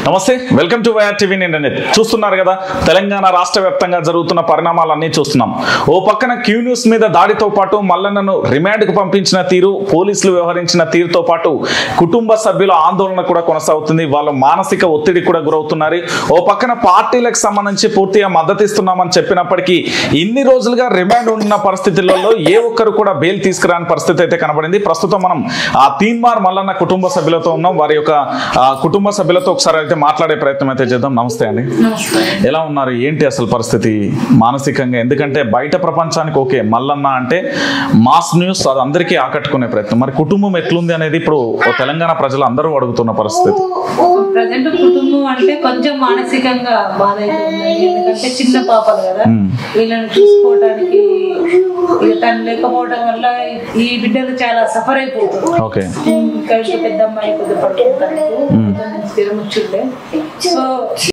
నమస్తే welcome to YR TV internet చూస్తున్నారు కదా తెలంగాణ రాష్ట్ర వ్యాప్తంగా జరుగుతున్న పరిణామాలన్నీ చూస్తున్నాం ఓ పక్కన క్యూ న్యూస్ మీద దాడితో పాటు మల్లన్నను రిమాండ్కు పంపించిన తీరు పోలీసులు వ్యవహరించిన తీరుతో పాటు కుటుంబ సభ్యుల ఆందోళన కూడా కొనసాగుతుంది వాళ్ళ మానసిక ఒత్తిడి కూడా గురవుతున్నారు ఓ పక్కన పార్టీలకు సంబంధించి పూర్తిగా మద్దతు ఇస్తున్నామని చెప్పినప్పటికీ ఇన్ని రోజులుగా రిమాండ్ ఉన్న పరిస్థితులలో ఏ ఒక్కరు కూడా బెయిల్ తీసుకురాని పరిస్థితి అయితే కనబడింది ప్రస్తుతం మనం ఆ తీన్మార్ మల్లన్న కుటుంబ సభ్యులతో ఉన్నాం వారి యొక్క ఆ, కుటుంబ సభ్యులతో ఒకసారి అయితే మాట్లాడే ప్రయత్నం అయితే చేద్దాం నమస్తే అండి ఎలా ఉన్నారు ఏంటి అసలు పరిస్థితి మానసికంగా ఎందుకంటే బయట ప్రపంచానికి ఓకే మల్లన్న అంటే మాస్ న్యూస్ అది అందరికీ ఆకట్టుకునే ప్రయత్నం మరి కుటుంబం ఎట్లుంది అనేది ఇప్పుడు ఓ తెలంగాణ ప్రజలు అందరూ అడుగుతున్న పరిస్థితి ప్రజెంట్ కుటుంబం అంటే కొంచెం మానసికంగా బాధ అయితే ఉందండి ఎందుకంటే చిన్న పాపలు కదా మ్మ్. వీళ్ళని చూసుకోవడానికి ఇక తను లేకపోవడం వల్ల ఈ బిడ్డలు చాలా సఫర్ అయిపోతుంది ఓకే ఇంకా ఇంకా పెద్ద అమ్మాయి కొద్దిగా పడుకుంటారు జ్వరం వచ్చిండే సో